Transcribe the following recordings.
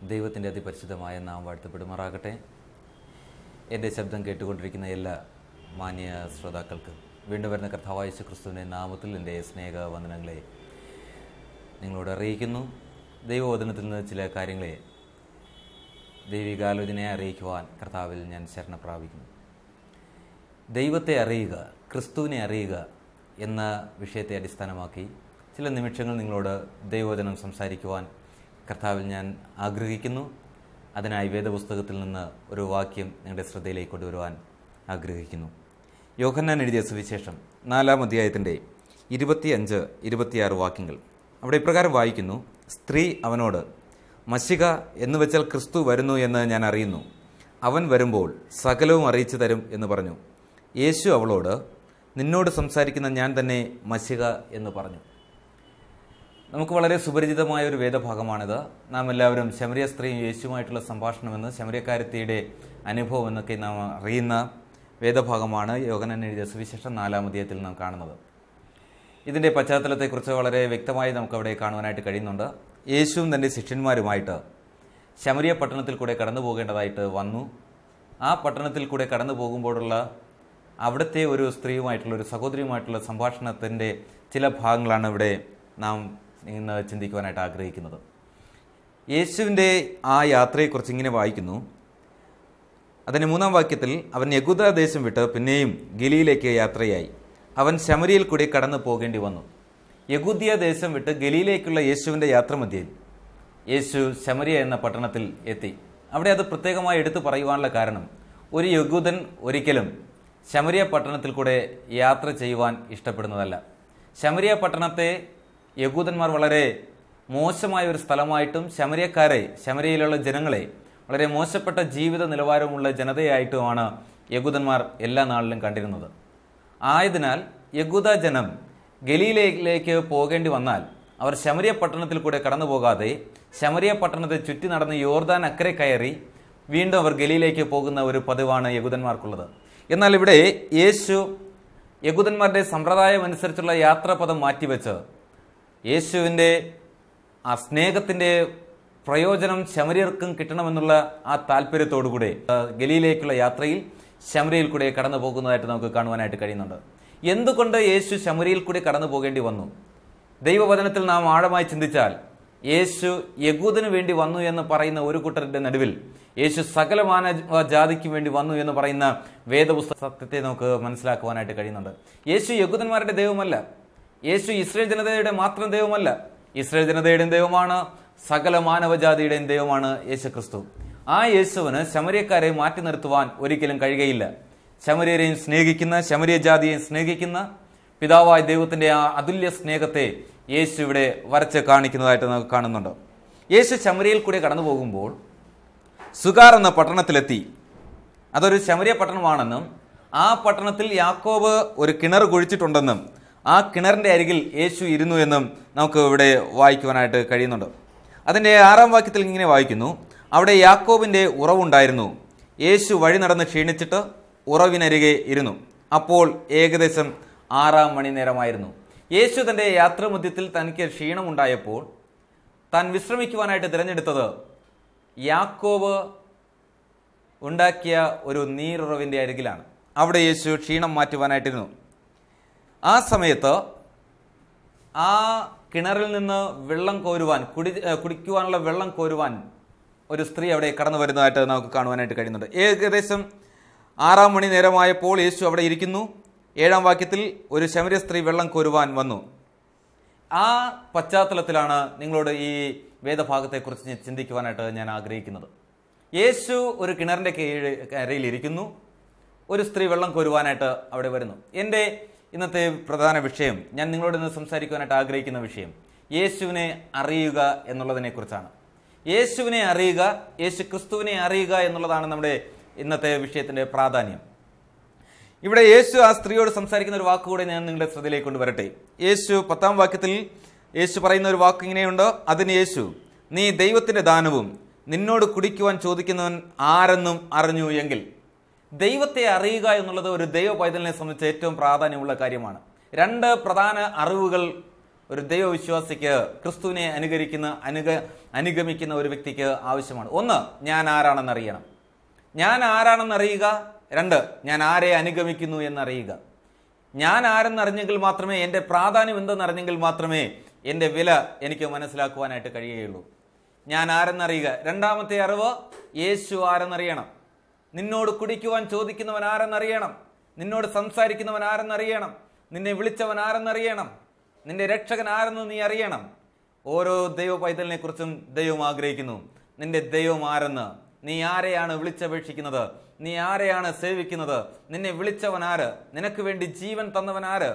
ദൈവത്തിൻ്റെ അതിപരിശുദ്ധമായ നാം വാഴ്ത്തപ്പെടുമാറാകട്ടെ എൻ്റെ ശബ്ദം കേട്ടുകൊണ്ടിരിക്കുന്ന എല്ലാ മാന്യ ശ്രോതാക്കൾക്കും വീണ്ടും വരുന്ന കർത്താവായ യേശു ക്രിസ്തുവിൻ്റെ നാമത്തിൽ എൻ്റെ സ്നേഹ വന്ദനങ്ങളെ നിങ്ങളോട് അറിയിക്കുന്നു ദൈവവചനത്തിൽ നിന്ന് ചില കാര്യങ്ങളെ ദൈവികാലോചനയെ അറിയിക്കുവാൻ കർത്താവിൽ ഞാൻ ശരണ പ്രാപിക്കുന്നു ദൈവത്തെ അറിയുക ക്രിസ്തുവിനെ അറിയുക എന്ന വിഷയത്തെ അടിസ്ഥാനമാക്കി ചില നിമിഷങ്ങൾ നിങ്ങളോട് ദൈവവചനം സംസാരിക്കുവാൻ കർത്താവിൽ ഞാൻ ആഗ്രഹിക്കുന്നു അതിനായി വേദപുസ്തകത്തിൽ നിന്ന് ഒരു വാക്യം നിങ്ങളുടെ ശ്രദ്ധയിലേക്ക് കൊണ്ടുവരുവാൻ ആഗ്രഹിക്കുന്നു യോഹന്നാൻ എഴുതിയ സുവിശേഷം നാലാം അധ്യായത്തിൻ്റെ ഇരുപത്തിയഞ്ച് ഇരുപത്തിയാറ് വാക്യങ്ങൾ അവിടെ ഇപ്രകാരം വായിക്കുന്നു സ്ത്രീ അവനോട് മഷിക എന്ന് വെച്ചാൽ ക്രിസ്തു വരുന്നു എന്ന് ഞാൻ അറിയുന്നു അവൻ വരുമ്പോൾ സകലവും അറിയിച്ചു തരും എന്ന് പറഞ്ഞു യേശു അവളോട് നിന്നോട് സംസാരിക്കുന്ന ഞാൻ തന്നെ മഷിക എന്ന് പറഞ്ഞു നമുക്ക് വളരെ സുപരിചിതമായ ഒരു വേദഭാഗമാണിത് നാം എല്ലാവരും ശമരിയ സ്ത്രീയും യേശുവുമായിട്ടുള്ള സംഭാഷണമെന്ന് ശമരിയക്കാരത്തിയുടെ അനുഭവം എന്നൊക്കെ നാം അറിയുന്ന വേദഭാഗമാണ് യോഗനൻ എഴുതിയ സുവിശേഷം നാലാം അധ്യായത്തിൽ നാം കാണുന്നത് ഇതിൻ്റെ പശ്ചാത്തലത്തെക്കുറിച്ച് വളരെ വ്യക്തമായി നമുക്ക് അവിടെ കാണുവാനായിട്ട് കഴിയുന്നുണ്ട് യേശുവും തൻ്റെ ശിഷ്യന്മാരുമായിട്ട് ശമരിയ പട്ടണത്തിൽ കൂടെ കടന്നു പോകേണ്ടതായിട്ട് വന്നു ആ പട്ടണത്തിൽ കൂടെ കടന്നു പോകുമ്പോഴുള്ള അവിടുത്തെ ഒരു സ്ത്രീയുമായിട്ടുള്ള ഒരു സഹോദരിയുമായിട്ടുള്ള സംഭാഷണത്തിൻ്റെ ചില ഭാഗങ്ങളാണ് ഇവിടെ നാം ഇന്ന് ചിന്തിക്കുവാനായിട്ട് ആഗ്രഹിക്കുന്നത് യേശുവിൻ്റെ ആ യാത്രയെക്കുറിച്ച് ഇങ്ങനെ വായിക്കുന്നു അതിൻ്റെ മൂന്നാം വാക്യത്തിൽ അവൻ യകുദ ദേശം വിട്ട് പിന്നെയും ഗലിയിലേക്ക് യാത്രയായി അവൻ ശമരിയിൽ കൂടി കടന്നു പോകേണ്ടി വന്നു യകുദിയ ദേശം വിട്ട് ഗലിയിലേക്കുള്ള യേശുവിൻ്റെ യാത്രമധ്യയിൽ യേശു ശമരിയ എന്ന പട്ടണത്തിൽ എത്തി അവിടെ അത് പ്രത്യേകമായി എടുത്തു പറയുവാനുള്ള കാരണം ഒരു യകുദൻ ഒരിക്കലും ശമരിയ പട്ടണത്തിൽ കൂടെ യാത്ര ചെയ്യുവാൻ ഇഷ്ടപ്പെടുന്നതല്ല ശമരിയ പട്ടണത്തെ യകൂദന്മാർ വളരെ മോശമായ ഒരു സ്ഥലമായിട്ടും ശമരിയക്കാരെ ശമരിയയിലുള്ള ജനങ്ങളെ വളരെ മോശപ്പെട്ട ജീവിത നിലവാരമുള്ള ജനതയായിട്ടുമാണ് യകൂദന്മാർ എല്ലാ നാളിലും കണ്ടിരുന്നത് ആയതിനാൽ യകൂദ ജനം ഗലീലയിലേക്ക് പോകേണ്ടി വന്നാൽ അവർ ശമരിയ പട്ടണത്തിൽ കൂടെ കടന്നു പോകാതെ ശമരിയ പട്ടണത്തെ ചുറ്റി നടന്ന് യോർദാൻ അക്കരെ കയറി വീണ്ടും അവർ ഗലിയിലേക്ക് പോകുന്ന ഒരു പതിവാണ് യകുദന്മാർക്കുള്ളത് എന്നാൽ ഇവിടെ യേശു യകുദന്മാരുടെ സമ്പ്രദായം അനുസരിച്ചുള്ള യാത്രാപഥം മാറ്റിവെച്ച് യേശുവിൻ്റെ ആ സ്നേഹത്തിൻ്റെ പ്രയോജനം ശമരിയർക്കും കിട്ടണമെന്നുള്ള ആ താല്പര്യത്തോടുകൂടെ ഗലിയിലേക്കുള്ള യാത്രയിൽ ശമരിയിൽ കൂടെ കടന്നു പോകുന്നതായിട്ട് നമുക്ക് കാണുവാനായിട്ട് കഴിയുന്നുണ്ട് എന്തുകൊണ്ട് യേശു ശമരിയിൽ കൂടി കടന്നു പോകേണ്ടി വന്നു ദൈവവചനത്തിൽ നാം ആഴമായി ചിന്തിച്ചാൽ യേശു യകൂദന് വേണ്ടി വന്നു എന്ന് പറയുന്ന ഒരു കൂട്ടരുടെ നടുവിൽ യേശു സകല മാനവ ജാതിക്ക് വേണ്ടി വന്നു എന്ന് പറയുന്ന വേദപുസ്തക സത്യത്തെ നമുക്ക് മനസ്സിലാക്കുവാനായിട്ട് കഴിയുന്നുണ്ട് യേശു യകൂദന്മാരുടെ ദൈവമല്ല യേശു ഇസ്രയേൽ ജനതയുടെ മാത്രം ദൈവമല്ല ഇസ്രയേൽ ജനതയുടെയും ദൈവമാണ് സകല മാനവജാതിയുടെയും ദൈവമാണ് യേശു ക്രിസ്തു ആ യേശുവിന് ശമരിയക്കാരെ മാറ്റി നിർത്തുവാൻ ഒരിക്കലും കഴിയുകയില്ല ശമരിയരെയും സ്നേഹിക്കുന്ന ശമരിയ ജാതിയെയും സ്നേഹിക്കുന്ന പിതാവായ ദൈവത്തിന്റെ ആ അതുല്യ സ്നേഹത്തെ യേശു ഇവിടെ വരച്ച് കാണിക്കുന്നതായിട്ട് നമുക്ക് കാണുന്നുണ്ട് യേശു ശമരിയിൽ കൂടി കടന്നു പോകുമ്പോൾ സുഗാർ എന്ന പട്ടണത്തിലെത്തി അതൊരു ശമരിയ പട്ടണമാണെന്നും ആ പട്ടണത്തിൽ യാക്കോബ് ഒരു കിണർ കുഴിച്ചിട്ടുണ്ടെന്നും ആ കിണറിന്റെ അരികിൽ യേശു ഇരുന്നു എന്നും നമുക്ക് ഇവിടെ വായിക്കുവാനായിട്ട് കഴിയുന്നുണ്ട് അതിൻ്റെ ആറാം വാക്യത്തിൽ ഇങ്ങനെ വായിക്കുന്നു അവിടെ യാക്കോബിന്റെ ഉറവുണ്ടായിരുന്നു യേശു വഴി നടന്ന് ക്ഷീണിച്ചിട്ട് ഉറവിനരികെ ഇരുന്നു അപ്പോൾ ഏകദേശം ആറാം മണി നേരമായിരുന്നു യേശു തൻ്റെ യാത്രാമധ്യത്തിൽ തനിക്ക് ക്ഷീണമുണ്ടായപ്പോൾ താൻ വിശ്രമിക്കുവാനായിട്ട് തിരഞ്ഞെടുത്തത് യാക്കോബ് ഉണ്ടാക്കിയ ഒരു നീരുറവിൻ്റെ അരികിലാണ് അവിടെ യേശു ക്ഷീണം മാറ്റുവാനായിട്ടിരുന്നു ആ സമയത്ത് ആ കിണറിൽ നിന്ന് വെള്ളം കോരുവാൻ കുടി കുടിക്കുവാനുള്ള വെള്ളം കോരുവാൻ ഒരു സ്ത്രീ അവിടെ കടന്നു വരുന്നതായിട്ട് നമുക്ക് കാണുവാനായിട്ട് കഴിയുന്നുണ്ട് ഏകദേശം ആറാം മണി നേരമായപ്പോൾ യേശു അവിടെ ഇരിക്കുന്നു ഏഴാം വാക്യത്തിൽ ഒരു ശമര സ്ത്രീ വെള്ളം കോരുവാൻ വന്നു ആ പശ്ചാത്തലത്തിലാണ് നിങ്ങളോട് ഈ വേദഭാഗത്തെക്കുറിച്ച് ചിന്തിക്കുവാനായിട്ട് ഞാൻ ആഗ്രഹിക്കുന്നത് യേശു ഒരു കിണറിൻ്റെ കീഴ് കരയിൽ ഇരിക്കുന്നു ഒരു സ്ത്രീ വെള്ളം കോരുവാനായിട്ട് അവിടെ വരുന്നു എൻ്റെ ഇന്നത്തെ പ്രധാന വിഷയം ഞാൻ നിങ്ങളോട് ഇന്ന് സംസാരിക്കുവാനായിട്ട് ആഗ്രഹിക്കുന്ന വിഷയം യേശുവിനെ അറിയുക എന്നുള്ളതിനെ കുറിച്ചാണ് യേശുവിനെ അറിയുക യേശു ക്രിസ്തുവിനെ അറിയുക എന്നുള്ളതാണ് നമ്മുടെ ഇന്നത്തെ വിഷയത്തിന്റെ പ്രാധാന്യം ഇവിടെ യേശു ആ സ്ത്രീയോട് സംസാരിക്കുന്ന ഒരു വാക്കുകൂടെ ഞാൻ നിങ്ങളുടെ ശ്രദ്ധയിലേക്ക് കൊണ്ടുവരട്ടെ യേശു പത്താം വാക്യത്തിൽ യേശു പറയുന്ന ഒരു വാക്ക് ഇങ്ങനെയുണ്ട് അതിന് യേശു നീ ദൈവത്തിന്റെ ദാനവും നിന്നോട് കുടിക്കുവാൻ ചോദിക്കുന്നവൻ ആരെന്നും അറിഞ്ഞു എങ്കിൽ ദൈവത്തെ അറിയുക എന്നുള്ളത് ഒരു ദൈവ പൈതലിനെ സംബന്ധിച്ച് ഏറ്റവും പ്രാധാന്യമുള്ള കാര്യമാണ് രണ്ട് പ്രധാന അറിവുകൾ ഒരു ദൈവവിശ്വാസിക്ക് ക്രിസ്തുവിനെ അനുകരിക്കുന്ന അനുഗ അനുഗമിക്കുന്ന ഒരു വ്യക്തിക്ക് ആവശ്യമാണ് ഒന്ന് ഞാൻ ആരാണെന്ന് അറിയണം ഞാൻ ആരാണെന്ന് അറിയുക രണ്ട് ഞാൻ ആരെ അനുഗമിക്കുന്നു എന്നറിയുക ഞാൻ ആരെന്നറിഞ്ഞെങ്കിൽ മാത്രമേ എൻ്റെ പ്രാധാന്യം എന്തെന്നറിഞ്ഞെങ്കിൽ മാത്രമേ എൻ്റെ വില എനിക്ക് മനസ്സിലാക്കുവാനായിട്ട് കഴിയുകയുള്ളൂ ഞാൻ ആരെന്നറിയുക രണ്ടാമത്തെ അറിവ് യേശു ആരെന്നറിയണം നിന്നോട് കുടിക്കുവാൻ ചോദിക്കുന്നവൻ ആരെന്നറിയണം നിന്നോട് സംസാരിക്കുന്നവൻ ആരെന്നറിയണം നിന്നെ വിളിച്ചവൻ ആരെന്നറിയണം നിന്റെ രക്ഷകൻ ആരെന്ന് നീ അറിയണം ഓരോ ദൈവ പൈതലിനെ കുറിച്ചും ദൈവം ആഗ്രഹിക്കുന്നു നിന്റെ ദൈവം ആരെന്ന് നീ ആരെയാണ് വിളിച്ചപേക്ഷിക്കുന്നത് നീ ആരെയാണ് സേവിക്കുന്നത് നിന്നെ വിളിച്ചവൻ ആര് നിനക്ക് വേണ്ടി ജീവൻ തന്നവൻ ആര്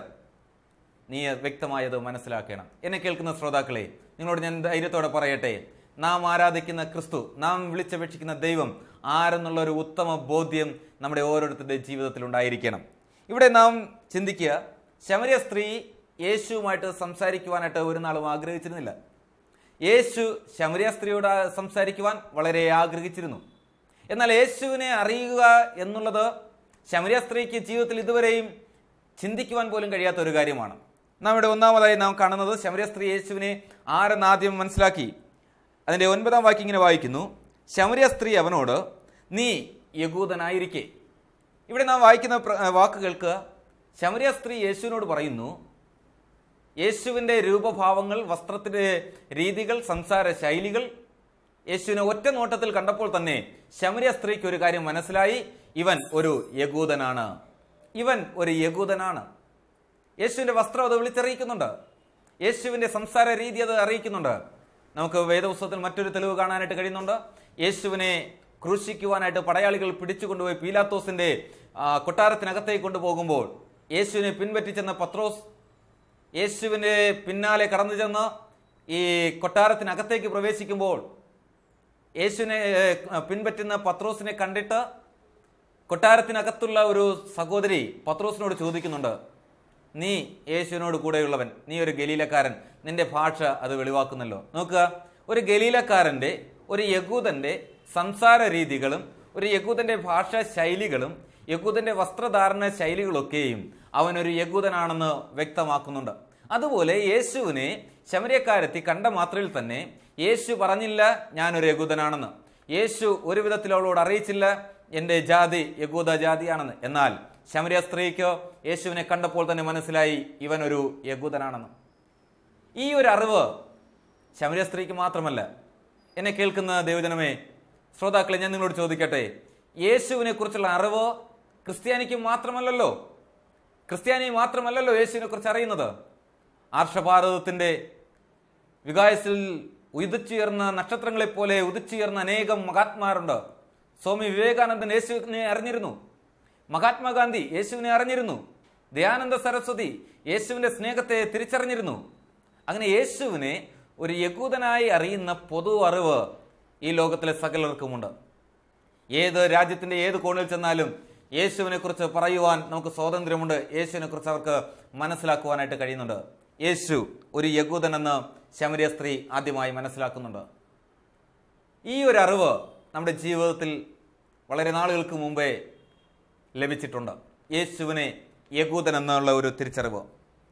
നീ വ്യക്തമായത് മനസ്സിലാക്കണം എന്നെ കേൾക്കുന്ന ശ്രോതാക്കളെ നിങ്ങളോട് ഞാൻ ധൈര്യത്തോടെ പറയട്ടെ നാം ആരാധിക്കുന്ന ക്രിസ്തു നാം വിളിച്ചപേക്ഷിക്കുന്ന ദൈവം ആരെന്നുള്ള ഒരു ഉത്തമ ബോധ്യം നമ്മുടെ ഓരോരുത്തരുടെ ജീവിതത്തിൽ ഉണ്ടായിരിക്കണം ഇവിടെ നാം ചിന്തിക്കുക ശമരിയ സ്ത്രീ യേശുവുമായിട്ട് സംസാരിക്കുവാനായിട്ട് ഒരു നാളും ആഗ്രഹിച്ചിരുന്നില്ല യേശു ശമരിയ സ്ത്രീയോട് സംസാരിക്കുവാൻ വളരെ ആഗ്രഹിച്ചിരുന്നു എന്നാൽ യേശുവിനെ അറിയുക എന്നുള്ളത് ശമരിയ സ്ത്രീക്ക് ജീവിതത്തിൽ ഇതുവരെയും ചിന്തിക്കുവാൻ പോലും കഴിയാത്ത ഒരു കാര്യമാണ് നാം ഇവിടെ ഒന്നാമതായി നാം കാണുന്നത് ശമരിയ സ്ത്രീ യേശുവിനെ ആരെന്ന് ആദ്യം മനസ്സിലാക്കി അതിന്റെ ഒൻപതാം വാക്യം ഇങ്ങനെ വായിക്കുന്നു ശമരിയ സ്ത്രീ അവനോട് നീ യകൂദനായിരിക്കെ ഇവിടെ നാം വായിക്കുന്ന പ്ര- വാക്ക് കേൾക്കുക ശമരിയ സ്ത്രീ യേശുവിനോട് പറയുന്നു യേശുവിൻ്റെ രൂപഭാവങ്ങൾ വസ്ത്രത്തിൻ്റെ രീതികൾ സംസാര ശൈലികൾ യേശുവിനെ ഒറ്റ നോട്ടത്തിൽ കണ്ടപ്പോൾ തന്നെ ശമരിയ സ്ത്രീക്ക് ഒരു കാര്യം മനസ്സിലായി ഇവൻ ഒരു യകൂദനാണ് ഇവൻ ഒരു യകൂദനാണ് യേശുവിൻ്റെ വസ്ത്രം അത് വിളിച്ചറിയിക്കുന്നുണ്ട് യേശുവിൻ്റെ സംസാര രീതി അത് അറിയിക്കുന്നുണ്ട് നമുക്ക് വേദപുസ്തകത്തിൽ മറ്റൊരു തെളിവ് കാണാനായിട്ട് കഴിയുന്നുണ്ട് യേശുവിനെ ക്രൂശിക്കുവാനായിട്ട് പടയാളികൾ പിടിച്ചുകൊണ്ടുപോയി പീലാത്തോസിന്റെ ആ, കൊട്ടാരത്തിനകത്തേക്ക് കൊണ്ടുപോകുമ്പോൾ യേശുവിനെ പിൻപറ്റിച്ചെന്ന പത്രോസ് യേശുവിൻ്റെ പിന്നാലെ കടന്നു ചെന്ന് ഈ കൊട്ടാരത്തിനകത്തേക്ക് പ്രവേശിക്കുമ്പോൾ യേശുവിനെ ഏഹ്, പിൻപറ്റുന്ന പത്രോസിനെ കണ്ടിട്ട് കൊട്ടാരത്തിനകത്തുള്ള ഒരു സഹോദരി പത്രോസിനോട് ചോദിക്കുന്നുണ്ട് നീ യേശുവിനോട് കൂടെയുള്ളവൻ നീ ഒരു ഗലീലക്കാരൻ നിന്റെ ഭാഷ അത് വെളിവാക്കുന്നല്ലോ നോക്കുക ഒരു ഗലീലക്കാരന്റെ ഒരു യകൂദന്റെ സംസാര രീതികളും ഒരു യകൂദന്റെ ഭാഷാ ശൈലികളും യകൂദന്റെ വസ്ത്രധാരണ ശൈലികളൊക്കെയും അവൻ ഒരു യകൂദനാണെന്ന് വ്യക്തമാക്കുന്നുണ്ട് അതുപോലെ യേശുവിനെ ശമരിയക്കാരെത്തി കണ്ട മാത്രയിൽ തന്നെ യേശു പറഞ്ഞില്ല ഞാനൊരു യകൂദനാണെന്ന് യേശു ഒരു വിധത്തിൽ അവളോട് അറിയിച്ചില്ല എൻ്റെ ജാതി യകൂദ ജാതിയാണെന്ന് എന്നാൽ ശമരിയ സ്ത്രീക്ക് യേശുവിനെ കണ്ടപ്പോൾ തന്നെ മനസ്സിലായി ഇവൻ ഒരു യകൂദനാണെന്ന് ഈ ഒരു അറിവ് ശമരിയ സ്ത്രീക്ക് മാത്രമല്ല എന്നെ കേൾക്കുന്ന ദൈവജനമേ ശ്രോതാക്കളെ ഞാൻ നിങ്ങളോട് ചോദിക്കട്ടെ യേശുവിനെ കുറിച്ചുള്ള അറിവ് ക്രിസ്ത്യാനിക്ക് മാത്രമല്ലല്ലോ ക്രിസ്ത്യാനി മാത്രമല്ലല്ലോ യേശുവിനെ കുറിച്ച് അറിയുന്നത് ആർഷഭാരതത്തിന്റെ വികായസിൽ ഉദിച്ചുയർന്ന നക്ഷത്രങ്ങളെ പോലെ ഉദിച്ചുയർന്ന അനേകം മഹാത്മാരുണ്ട് സ്വാമി വിവേകാനന്ദൻ യേശുവിനെ അറിഞ്ഞിരുന്നു മഹാത്മാഗാന്ധി യേശുവിനെ അറിഞ്ഞിരുന്നു ദയാനന്ദ സരസ്വതി യേശുവിന്റെ സ്നേഹത്തെ തിരിച്ചറിഞ്ഞിരുന്നു അങ്ങനെ യേശുവിനെ ഒരു യകൂദനായി അറിയുന്ന പൊതു അറിവ് ഈ ലോകത്തിലെ സകലർക്കുമുണ്ട് ഏത് രാജ്യത്തിന്റെ ഏത് കോണിൽ ചെന്നാലും യേശുവിനെ കുറിച്ച് പറയുവാൻ നമുക്ക് സ്വാതന്ത്ര്യമുണ്ട് യേശുവിനെ കുറിച്ച് അവർക്ക് മനസ്സിലാക്കുവാനായിട്ട് കഴിയുന്നുണ്ട് യേശു ഒരു യകൂദൻ എന്ന് ശമരിയ സ്ത്രീ ആദ്യമായി മനസ്സിലാക്കുന്നുണ്ട് ഈ ഒരു അറിവ് നമ്മുടെ ജീവിതത്തിൽ വളരെ നാളുകൾക്ക് മുമ്പേ ലഭിച്ചിട്ടുണ്ട് യേശുവിനെ യകൂദൻ എന്നുള്ള ഒരു തിരിച്ചറിവ്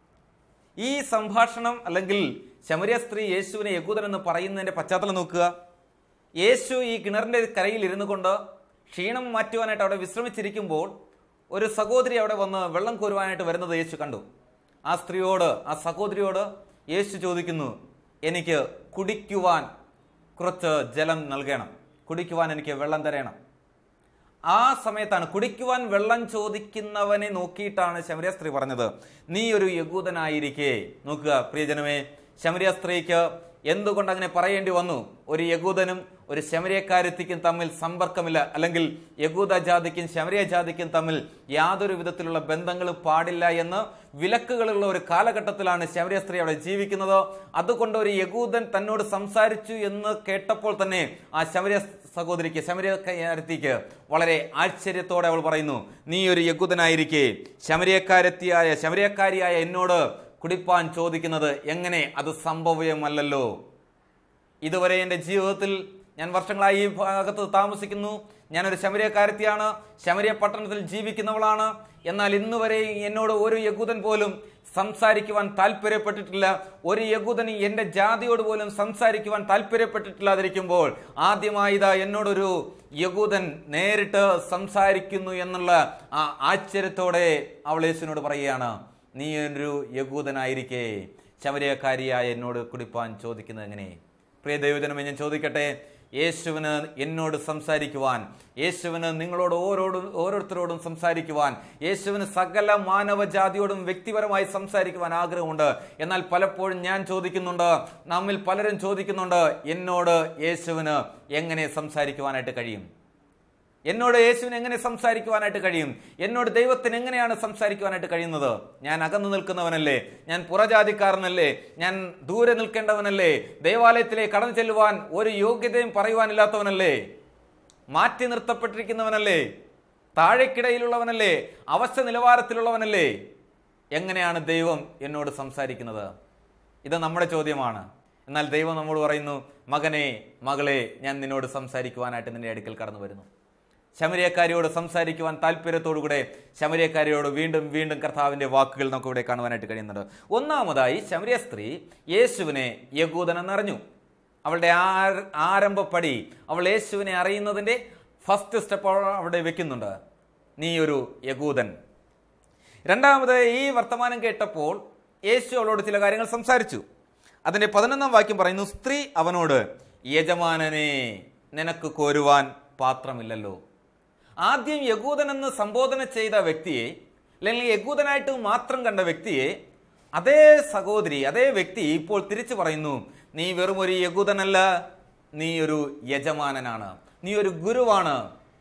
ഈ സംഭാഷണം അല്ലെങ്കിൽ ശമരിയ സ്ത്രീ യേശുവിനെ യകൂദൻ എന്ന് പറയുന്നതിന്റെ പശ്ചാത്തലം നോക്കുക യേശു ഈ കിണറിന്റെ കരയിൽ ഇരുന്നു കൊണ്ട് ക്ഷീണം മാറ്റുവാനായിട്ട് അവിടെ വിശ്രമിച്ചിരിക്കുമ്പോൾ ഒരു സഹോദരി അവിടെ വന്ന് വെള്ളം കോരുവാനായിട്ട് വരുന്നത് യേശു കണ്ടു ആ സ്ത്രീയോട് ആ സഹോദരിയോട് യേശു ചോദിക്കുന്നു എനിക്ക് കുടിക്കുവാൻ കുറച്ച് ജലം നൽകണം കുടിക്കുവാൻ എനിക്ക് വെള്ളം തരണം ആ സമയത്താണ് കുടിക്കുവാൻ വെള്ളം ചോദിക്കുന്നവനെ നോക്കിയിട്ടാണ് ശമരിയ സ്ത്രീ പറഞ്ഞത് നീ ഒരു യകൂദനായിരിക്കെ നോക്കുക പ്രിയജനമേ ശമരിയ സ്ത്രീക്ക് എന്തുകൊണ്ട് അങ്ങനെ പറയേണ്ടി വന്നു ഒരു യകൂദനും ഒരു ശമരിയക്കാരെത്തിക്കും തമ്മിൽ സമ്പർക്കമില്ല അല്ലെങ്കിൽ യകൂദ ജാതിക്കും ശമരിയ ജാതിക്കും തമ്മിൽ യാതൊരു വിധത്തിലുള്ള ബന്ധങ്ങളും പാടില്ല എന്ന് വിലക്കുകളുള്ള ഒരു കാലഘട്ടത്തിലാണ് ശമരിയ സ്ത്രീ അവിടെ ജീവിക്കുന്നത് അതുകൊണ്ട് ഒരു യകൂദൻ തന്നോട് സംസാരിച്ചു എന്ന് കേട്ടപ്പോൾ തന്നെ ആ ശമരിയ സഹോദരിക്ക് ശമരിയക്കാരത്തിക്ക് വളരെ ആശ്ചര്യത്തോടെ അവൾ പറയുന്നു നീ ഒരു യകുതനായിരിക്കെ ശമരിയക്കാരെത്തിയായ ശമരിയക്കാരിയായ എന്നോട് കുടിപ്പാൻ ചോദിക്കുന്നത് എങ്ങനെ അത് സംഭവ്യമല്ലല്ലോ ഇതുവരെ എൻ്റെ ജീവിതത്തിൽ ഞാൻ വർഷങ്ങളായി ഈ ഭാഗത്ത് താമസിക്കുന്നു ഞാനൊരു ശമരിയക്കാരത്തിയാണ് ശമരിയ പട്ടണത്തിൽ ജീവിക്കുന്നവളാണ് എന്നാൽ ഇന്ന് വരെ എന്നോട് ഒരു യകൂദൻ പോലും സംസാരിക്കുവാൻ താല്പര്യപ്പെട്ടിട്ടില്ല ഒരു യകൂദന് എന്റെ ജാതിയോട് പോലും സംസാരിക്കുവാൻ താല്പര്യപ്പെട്ടിട്ടില്ലാതിരിക്കുമ്പോൾ ആദ്യമായി ഇതാ എന്നോടൊരു യകൂദൻ നേരിട്ട് സംസാരിക്കുന്നു എന്നുള്ള ആ ആശ്ചര്യത്തോടെ അവൾ യേശുവിനോട് പറയുകയാണ് നീ ഒരു യകൂദനായിരിക്കേ ശമരിയക്കാരിയായ എന്നോട് കുടിപ്പാൻ ചോദിക്കുന്നത് എങ്ങനെ പ്രിയ ദൈവജനമേ ഞാൻ ചോദിക്കട്ടെ യേശുവിന് എന്നോട് സംസാരിക്കുവാൻ യേശുവിന് നിങ്ങളോട് ഓരോടും ഓരോരുത്തരോടും സംസാരിക്കുവാൻ യേശുവിന് സകല മാനവജാതിയോടും വ്യക്തിപരമായി സംസാരിക്കുവാൻ ആഗ്രഹമുണ്ട് എന്നാൽ പലപ്പോഴും ഞാൻ ചോദിക്കുന്നുണ്ട് നമ്മിൽ പലരും ചോദിക്കുന്നുണ്ട് എന്നോട് യേശുവിന് എങ്ങനെ സംസാരിക്കുവാനായിട്ട് കഴിയും എന്നോട് യേശുവിന് എങ്ങനെ സംസാരിക്കുവാനായിട്ട് കഴിയും എന്നോട് ദൈവത്തിന് എങ്ങനെയാണ് സംസാരിക്കുവാനായിട്ട് കഴിയുന്നത് ഞാൻ അകന്നു നിൽക്കുന്നവനല്ലേ ഞാൻ പുറജാതിക്കാരനല്ലേ ഞാൻ ദൂരെ നിൽക്കേണ്ടവനല്ലേ ദേവാലയത്തിലേക്ക് കടന്നു ചെല്ലുവാൻ ഒരു യോഗ്യതയും പറയുവാനില്ലാത്തവനല്ലേ മാറ്റി നിർത്തപ്പെട്ടിരിക്കുന്നവനല്ലേ താഴെക്കിടയിലുള്ളവനല്ലേ അവസ്ഥ നിലവാരത്തിലുള്ളവനല്ലേ എങ്ങനെയാണ് ദൈവം എന്നോട് സംസാരിക്കുന്നത് ഇത് നമ്മുടെ ചോദ്യമാണ് എന്നാൽ ദൈവം നമ്മോട് പറയുന്നു മകനെ മകളെ ഞാൻ നിന്നോട് സംസാരിക്കുവാനായിട്ട് നിന്റെ അടുക്കൽ കടന്നു വരുന്നു ശമരിയക്കാരിയോട് സംസാരിക്കുവാൻ താല്പര്യത്തോടുകൂടെ ശമരിയക്കാരിയോട് വീണ്ടും വീണ്ടും കർത്താവിന്റെ വാക്കുകൾ നമുക്ക് ഇവിടെ കാണുവാനായിട്ട് കഴിയുന്നുണ്ട് ഒന്നാമതായി ശമരിയ സ്ത്രീ യേശുവിനെ യകൂദൻ എന്നറിഞ്ഞു അവളുടെ ആ- ആരംഭപ്പടി അവൾ യേശുവിനെ അറിയുന്നതിന്റെ ഫസ്റ്റ് സ്റ്റെപ്പ് അവിടെ വെക്കുന്നുണ്ട് നീ ഒരു യകൂദൻ രണ്ടാമത് ഈ വർത്തമാനം കേട്ടപ്പോൾ യേശു അവളോട് ചില കാര്യങ്ങൾ സംസാരിച്ചു അതിന്റെ പതിനൊന്നാം വാക്യം പറയുന്നു സ്ത്രീ അവനോട് യജമാനനെ നിനക്ക് കോരുവാൻ പാത്രമില്ലല്ലോ ആദ്യം യകൂദൻ എന്ന് സംബോധന ചെയ്ത വ്യക്തിയെ അല്ലെങ്കിൽ യകൂദനായിട്ട് മാത്രം കണ്ട വ്യക്തിയെ അതേ സഹോദരി അതേ വ്യക്തി ഇപ്പോൾ തിരിച്ചു പറയുന്നു നീ വെറും ഒരു യകൂദനല്ല നീ ഒരു യജമാനനാണ് നീ ഒരു ഗുരുവാണ്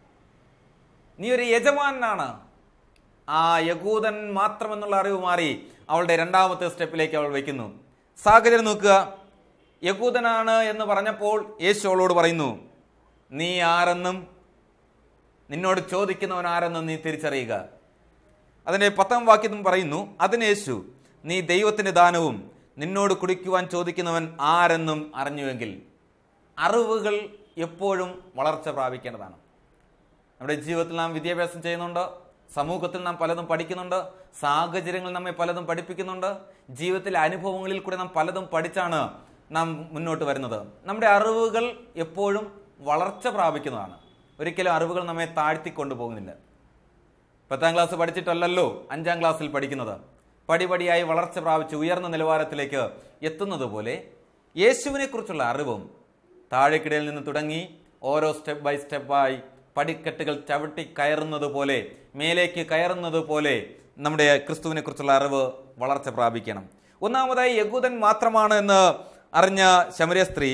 നീ ഒരു യജമാനാണ് ആ യകൂദൻ മാത്രമെന്നുള്ള അറിവ് മാറി അവളുടെ രണ്ടാമത്തെ സ്റ്റെപ്പിലേക്ക് അവൾ വയ്ക്കുന്നു സാഹചര്യം നോക്കുക യകൂദനാണ് എന്ന് പറഞ്ഞപ്പോൾ യേശു അവളോട് പറയുന്നു നീ ആരെന്നും നിന്നോട് ചോദിക്കുന്നവൻ ആരെന്നും നീ തിരിച്ചറിയുക അതിന്റെ പത്താം വാക്യത്തും പറയുന്നു അതിന് യേശു നീ ദൈവത്തിന്റെ ദാനവും നിന്നോട് കുടിക്കുവാൻ ചോദിക്കുന്നവൻ ആരെന്നും അറിഞ്ഞുവെങ്കിൽ അറിവുകൾ എപ്പോഴും വളർച്ച പ്രാപിക്കേണ്ടതാണ് നമ്മുടെ ജീവിതത്തിൽ നാം വിദ്യാഭ്യാസം ചെയ്യുന്നുണ്ട് സമൂഹത്തിൽ നാം പലതും പഠിക്കുന്നുണ്ട് സാഹചര്യങ്ങൾ നമ്മെ പലതും പഠിപ്പിക്കുന്നുണ്ട് ജീവിതത്തിലെ അനുഭവങ്ങളിൽ കൂടെ നാം പലതും പഠിച്ചാണ് നാം മുന്നോട്ട് വരുന്നത് നമ്മുടെ അറിവുകൾ എപ്പോഴും വളർച്ച പ്രാപിക്കുന്നതാണ് ഒരിക്കലും അറിവുകൾ നമ്മെ താഴ്ത്തിക്കൊണ്ടു പോകുന്നില്ല പത്താം ക്ലാസ് പഠിച്ചിട്ടല്ലല്ലോ അഞ്ചാം ക്ലാസ്സിൽ പഠിക്കുന്നത് പടിപടിയായി വളർച്ച പ്രാപിച്ച് ഉയർന്ന നിലവാരത്തിലേക്ക് എത്തുന്നത് പോലെ യേശുവിനെ കുറിച്ചുള്ള അറിവും താഴേക്കിടയിൽ നിന്ന് തുടങ്ങി ഓരോ സ്റ്റെപ്പ് ബൈ സ്റ്റെപ്പായി പടിക്കെട്ടുകൾ ചവിട്ടി കയറുന്നത് പോലെ മേലേക്ക് കയറുന്നത് പോലെ നമ്മുടെ ക്രിസ്തുവിനെ കുറിച്ചുള്ള അറിവ് വളർച്ച പ്രാപിക്കണം ഒന്നാമതായി യകൂദൻ മാത്രമാണ് എന്ന് അറിഞ്ഞ ശമരിയ സ്ത്രീ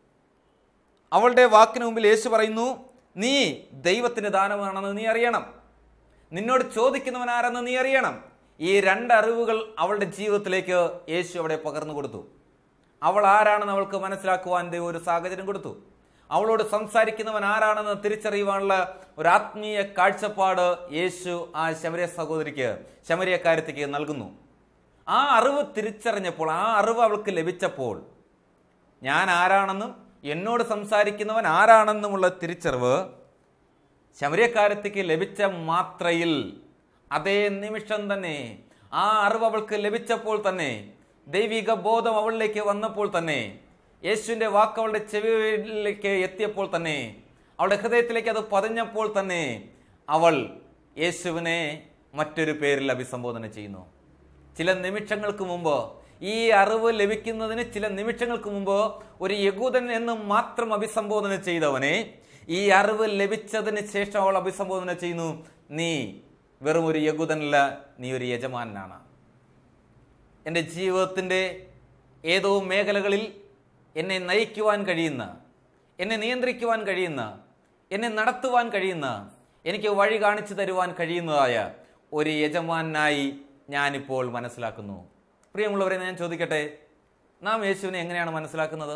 അവളുടെ വാക്കിന് മുമ്പിൽ യേശു പറയുന്നു നീ ദൈവത്തിന്റെ ദാനമാണെന്ന് നീ അറിയണം നിന്നോട് ചോദിക്കുന്നവൻ ആരെന്ന് നീ അറിയണം ഈ രണ്ട് അറിവുകൾ അവളുടെ ജീവിതത്തിലേക്ക് യേശു അവിടെ പകർന്നു കൊടുത്തു അവൾ ആരാണെന്ന് അവൾക്ക് മനസ്സിലാക്കുവാൻ ദൈവം ഒരു സാഹചര്യം കൊടുത്തു അവളോട് സംസാരിക്കുന്നവൻ ആരാണെന്ന് തിരിച്ചറിയുവാനുള്ള ഒരു ആത്മീയ കാഴ്ചപ്പാട് യേശു ആ ശമരിയ സഹോദരിക്ക് ശമരിയക്കാരത്തിക്ക് നൽകുന്നു ആ അറിവ് തിരിച്ചറിഞ്ഞപ്പോൾ ആ അറിവ് അവൾക്ക് ലഭിച്ചപ്പോൾ ഞാൻ ആരാണെന്നും എന്നോട് സംസാരിക്കുന്നവൻ ആരാണെന്നുമുള്ള തിരിച്ചറിവ് ശമരിയക്കാരത്തിക്ക് ലഭിച്ച മാത്രയിൽ അതേ നിമിഷം തന്നെ ആ അറിവ് അവൾക്ക് ലഭിച്ചപ്പോൾ തന്നെ ദൈവിക ബോധം അവളിലേക്ക് വന്നപ്പോൾ തന്നെ യേശുവിന്റെ വാക്ക് അവളുടെ ചെവിയിലേക്ക് എത്തിയപ്പോൾ തന്നെ അവളുടെ ഹൃദയത്തിലേക്ക് അത് പതിഞ്ഞപ്പോൾ തന്നെ അവൾ യേശുവിനെ മറ്റൊരു പേരിൽ അഭിസംബോധന ചെയ്യുന്നു ചില നിമിഷങ്ങൾക്ക് മുമ്പ് ഈ അറിവ് ലഭിക്കുന്നതിന് ചില നിമിഷങ്ങൾക്ക് മുമ്പ് ഒരു യകൂദൻ എന്ന് മാത്രം അഭിസംബോധന ചെയ്തവനെ ഈ അറിവ് ലഭിച്ചതിന് ശേഷം അവൾ അഭിസംബോധന ചെയ്യുന്നു നീ വെറും ഒരു യകൂദനല്ല നീ ഒരു യജമാനാണ് എൻ്റെ ജീവിതത്തിൻ്റെ ഏതോ മേഖലകളിൽ എന്നെ നയിക്കുവാൻ കഴിയുന്ന എന്നെ നിയന്ത്രിക്കുവാൻ കഴിയുന്ന എന്നെ നടത്തുവാൻ കഴിയുന്ന എനിക്ക് വഴി കാണിച്ചു തരുവാൻ കഴിയുന്നതായ ഒരു യജമാനായി ഞാനിപ്പോൾ മനസ്സിലാക്കുന്നു പ്രിയമുള്ളവരെ ഞാൻ ചോദിക്കട്ടെ നാം യേശുവിനെ എങ്ങനെയാണ് മനസ്സിലാക്കുന്നത്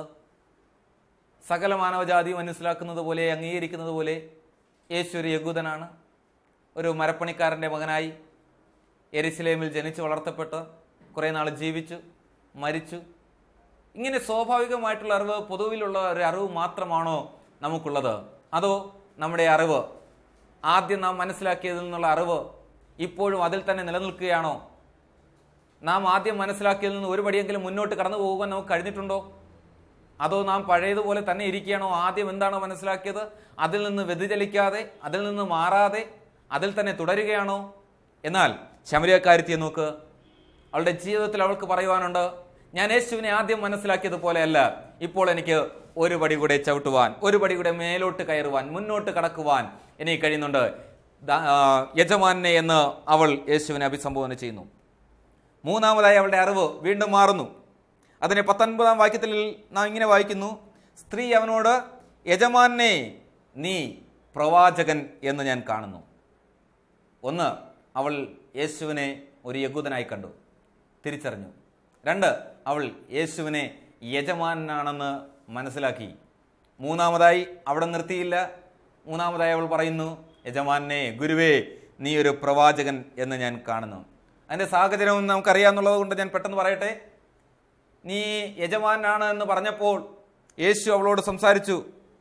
സകല മാനവജാതിയും മനസ്സിലാക്കുന്നത് പോലെ അംഗീകരിക്കുന്നത് പോലെ യേശു ഒരു യകൂദനാണ് ഒരു മരപ്പണിക്കാരൻ്റെ മകനായി എരിശിലേമിൽ ജനിച്ച് വളർത്തപ്പെട്ട് കുറേ നാൾ ജീവിച്ചു മരിച്ചു ഇങ്ങനെ സ്വാഭാവികമായിട്ടുള്ള അറിവ് പൊതുവിലുള്ള ഒരു അറിവ് മാത്രമാണോ നമുക്കുള്ളത് അതോ നമ്മുടെ അറിവ് ആദ്യം നാം മനസ്സിലാക്കിയതിൽ നിന്നുള്ള അറിവ് ഇപ്പോഴും അതിൽ തന്നെ നിലനിൽക്കുകയാണോ നാം ആദ്യം മനസ്സിലാക്കിയതിൽ നിന്ന് ഒരു പടിയെങ്കിലും മുന്നോട്ട് കടന്നു പോകുവാൻ നമുക്ക് കഴിഞ്ഞിട്ടുണ്ടോ അതോ നാം പഴയതുപോലെ തന്നെ ഇരിക്കുകയാണോ ആദ്യം എന്താണോ മനസ്സിലാക്കിയത് അതിൽ നിന്ന് വ്യതിചലിക്കാതെ അതിൽ നിന്ന് മാറാതെ അതിൽ തന്നെ തുടരുകയാണോ എന്നാൽ ശമരിയക്കാരത്തിയെ നോക്ക് അവളുടെ ജീവിതത്തിൽ അവൾക്ക് പറയുവാനുണ്ട് ഞാൻ യേശുവിനെ ആദ്യം മനസ്സിലാക്കിയതുപോലെയല്ല ഇപ്പോൾ എനിക്ക് ഒരു പടി കൂടെ ചവിട്ടുവാൻ ഒരു പടി കൂടെ മേലോട്ട് കയറുവാൻ മുന്നോട്ട് കടക്കുവാൻ എനിക്ക് കഴിയുന്നുണ്ട് ദാ- ആ, യജമാനെ എന്ന് അവൾ യേശുവിനെ അഭിസംബോധന ചെയ്യുന്നു മൂന്നാമതായി അവളുടെ അറിവ് വീണ്ടും മാറുന്നു അതിനെ പത്തൊൻപതാം വാക്യത്തിൽ നാം ഇങ്ങനെ വായിക്കുന്നു സ്ത്രീ അവനോട് യജമാനെ നീ പ്രവാചകൻ എന്ന് ഞാൻ കാണുന്നു ഒന്ന് അവൾ യേശുവിനെ ഒരു യകൂദനായി കണ്ടു തിരിച്ചറിഞ്ഞു രണ്ട് അവൾ യേശുവിനെ യജമാനാണെന്ന് മനസ്സിലാക്കി മൂന്നാമതായി അവിടെ നിർത്തിയില്ല മൂന്നാമതായി അവൾ പറയുന്നു യജമാനെ ഗുരുവേ നീ ഒരു പ്രവാചകൻ എന്ന് ഞാൻ കാണുന്നു അതിൻ്റെ സാഹചര്യം നമുക്കറിയാമെന്നുള്ളത് കൊണ്ട് ഞാൻ പെട്ടെന്ന് പറയട്ടെ നീ യജമാനാണ് എന്ന് പറഞ്ഞപ്പോൾ യേശു അവളോട് സംസാരിച്ചു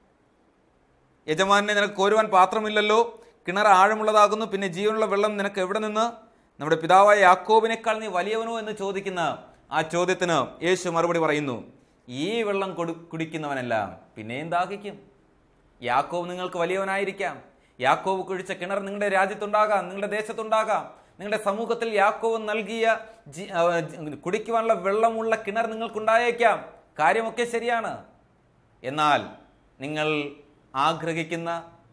യജമാനെ നിനക്ക് കോരുവാൻ പാത്രമില്ലല്ലോ കിണർ ആഴമുള്ളതാകുന്നു പിന്നെ ജീവനുള്ള വെള്ളം നിനക്ക് എവിടെ നിന്ന് നമ്മുടെ പിതാവായ യാക്കോബിനേക്കാൾ നീ വലിയവനോ എന്ന് ചോദിക്കുന്ന ആ ചോദ്യത്തിന് യേശു മറുപടി പറയുന്നു ഈ വെള്ളം കൊടു കുടിക്കുന്നവനെല്ലാം പിന്നെയും ദാഹിക്കും യാക്കോബ് നിങ്ങൾക്ക് വലിയവനായിരിക്കാം യാക്കോബ് കുഴിച്ച കിണർ നിങ്ങളുടെ രാജ്യത്തുണ്ടാകാം നിങ്ങളുടെ ദേശത്തുണ്ടാകാം നിങ്ങളുടെ സമൂഹത്തിൽ യാക്കോബ് നൽകിയ ജി- ആ, ജി- കുടിക്കുവാനുള്ള വെള്ളമുള്ള കിണർ നിങ്ങൾക്കുണ്ടായേക്കാം കാര്യമൊക്കെ ശരിയാണ് എന്നാൽ നിങ്ങൾ ആഗ്രഹിക്കുന്ന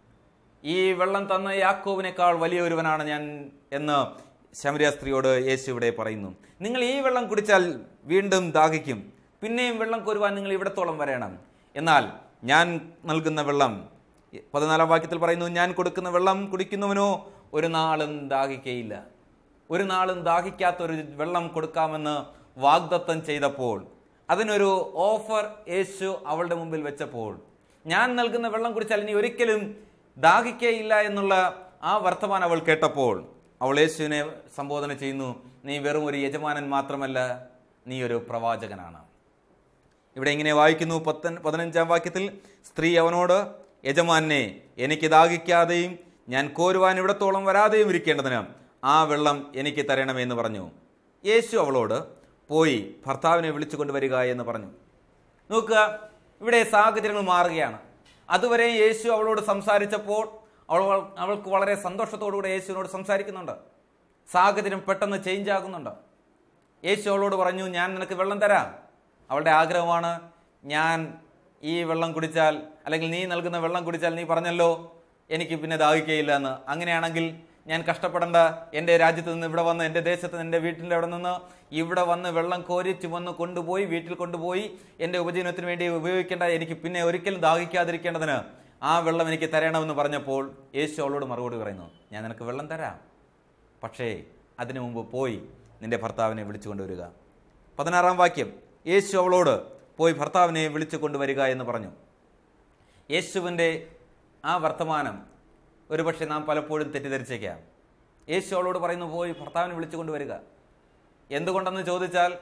ഈ വെള്ളം തന്ന യാക്കോവിനേക്കാൾ വലിയൊരുവനാണ് ഞാൻ എന്ന് ശമരിയ സ്ത്രീയോട് യേശു ഇവിടെ പറയുന്നു നിങ്ങൾ ഈ വെള്ളം കുടിച്ചാൽ വീണ്ടും ദാഹിക്കും പിന്നെയും വെള്ളം കോരുവാൻ നിങ്ങൾ ഇവിടത്തോളം വരണം എന്നാൽ ഞാൻ നൽകുന്ന വെള്ളം പതിനാലാം വാക്യത്തിൽ പറയുന്നു ഞാൻ കൊടുക്കുന്ന വെള്ളം കുടിക്കുന്നവനോ ഒരു നാളും ദാഹിക്കയില്ല ഒരു നാളും ദാഹിക്കാത്ത ഒരു വെള്ളം കൊടുക്കാമെന്ന് വാഗ്ദത്തം ചെയ്തപ്പോൾ അതിനൊരു ഓഫർ യേശു അവളുടെ മുമ്പിൽ വെച്ചപ്പോൾ ഞാൻ നൽകുന്ന വെള്ളം കുടിച്ചാൽ ഇനി ഒരിക്കലും ദാഹിക്കയില്ല എന്നുള്ള ആ വർത്തമാനം അവൾ കേട്ടപ്പോൾ അവൾ യേശുവിനെ സംബോധന ചെയ്യുന്നു നീ വെറും ഒരു യജമാനൻ മാത്രമല്ല നീ ഒരു പ്രവാചകനാണ് ഇവിടെ ഇങ്ങനെ വായിക്കുന്നു പത്തൻ പതിനഞ്ചാം വാക്യത്തിൽ സ്ത്രീ അവനോട് യജമാനെ എനിക്ക് ദാഹിക്കാതെയും ഞാൻ കോരുവാൻ ഇവിടത്തോളം വരാതെയും ഇരിക്കേണ്ടതിന് ആ വെള്ളം എനിക്ക് തരണമെന്ന് പറഞ്ഞു യേശു അവളോട് പോയി ഭർത്താവിനെ വിളിച്ചു കൊണ്ടുവരിക എന്ന് പറഞ്ഞു നോക്കുക ഇവിടെ സാഹചര്യങ്ങൾ മാറുകയാണ് അതുവരെ യേശു അവളോട് സംസാരിച്ചപ്പോൾ അവൾ അവൾക്ക് വളരെ സന്തോഷത്തോടുകൂടെ യേശുവിനോട് സംസാരിക്കുന്നുണ്ട് സാഹചര്യം പെട്ടെന്ന് ചേഞ്ച് ആകുന്നുണ്ട് യേശു അവളോട് പറഞ്ഞു ഞാൻ നിനക്ക് വെള്ളം തരാം അവളുടെ ആഗ്രഹമാണ് ഞാൻ ഈ വെള്ളം കുടിച്ചാൽ അല്ലെങ്കിൽ നീ നൽകുന്ന വെള്ളം കുടിച്ചാൽ നീ പറഞ്ഞല്ലോ എനിക്ക് പിന്നെ ദാഹിക്കയില്ല എന്ന് അങ്ങനെയാണെങ്കിൽ ഞാൻ കഷ്ടപ്പെടേണ്ട എൻ്റെ രാജ്യത്ത് നിന്ന് ഇവിടെ വന്ന് എൻ്റെ ദേശത്ത് നിന്ന് എൻ്റെ വീട്ടിൻ്റെ അവിടെ നിന്ന് ഇവിടെ വന്ന് വെള്ളം കോരി ചുമന്ന് കൊണ്ടുപോയി വീട്ടിൽ കൊണ്ടുപോയി എൻ്റെ ഉപജീവനത്തിന് വേണ്ടി ഉപയോഗിക്കേണ്ട എനിക്ക് പിന്നെ ഒരിക്കലും ദാഹിക്കാതിരിക്കേണ്ടതിന് ആ വെള്ളം എനിക്ക് തരണമെന്ന് പറഞ്ഞപ്പോൾ യേശു അവളോട് മറുപടി പറയുന്നു ഞാൻ നിനക്ക് വെള്ളം തരാം പക്ഷേ അതിനു മുമ്പ് പോയി നിന്റെ ഭർത്താവിനെ വിളിച്ചു കൊണ്ടുവരിക പതിനാറാം വാക്യം യേശു അവളോട് പോയി ഭർത്താവിനെ വിളിച്ചു കൊണ്ടുവരിക എന്ന് പറഞ്ഞു യേശുവിൻ്റെ ആ വർത്തമാനം ഒരുപക്ഷെ നാം പലപ്പോഴും തെറ്റിദ്ധരിച്ചേക്കാം യേശു അവളോട് പറയുന്നു പോയി ഭർത്താവിനെ വിളിച്ചു കൊണ്ടുവരിക എന്തുകൊണ്ടെന്ന് ചോദിച്ചാൽ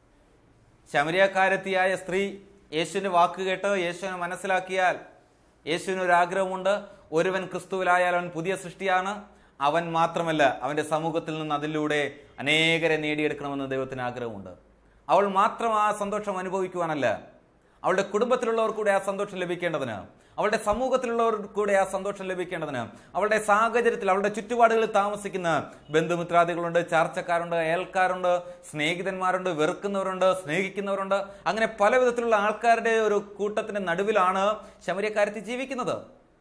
ശമരിയക്കാരത്തിയായ സ്ത്രീ യേശുവിൻ്റെ വാക്ക് കേട്ട് യേശുവിനെ മനസ്സിലാക്കിയാൽ യേശുവിന് ഒരു ആഗ്രഹമുണ്ട് ഒരുവൻ ക്രിസ്തുവിലായാൽ അവൻ പുതിയ സൃഷ്ടിയാണ് അവൻ മാത്രമല്ല അവൻ്റെ സമൂഹത്തിൽ നിന്ന് അതിലൂടെ അനേകരെ നേടിയെടുക്കണമെന്ന് ദൈവത്തിന് ആഗ്രഹമുണ്ട് അവൾ മാത്രം ആ സന്തോഷം അനുഭവിക്കുവാനല്ല അവളുടെ കുടുംബത്തിലുള്ളവർ കൂടെ ആ സന്തോഷം ലഭിക്കേണ്ടതിന് അവളുടെ സമൂഹത്തിലുള്ളവർ കൂടെ ആ സന്തോഷം ലഭിക്കേണ്ടതിന് അവളുടെ സാഹചര്യത്തിൽ അവളുടെ ചുറ്റുപാടുകളിൽ താമസിക്കുന്ന ബന്ധുമിത്രാദികളുണ്ട് ചാർച്ചക്കാരുണ്ട് അയൽക്കാരുണ്ട് സ്നേഹിതന്മാരുണ്ട് വെറുക്കുന്നവരുണ്ട് സ്നേഹിക്കുന്നവരുണ്ട് അങ്ങനെ പല വിധത്തിലുള്ള ആൾക്കാരുടെ ഒരു കൂട്ടത്തിന്റെ നടുവിലാണ് ശമര്യക്കാരത്തി ജീവിക്കുന്നത്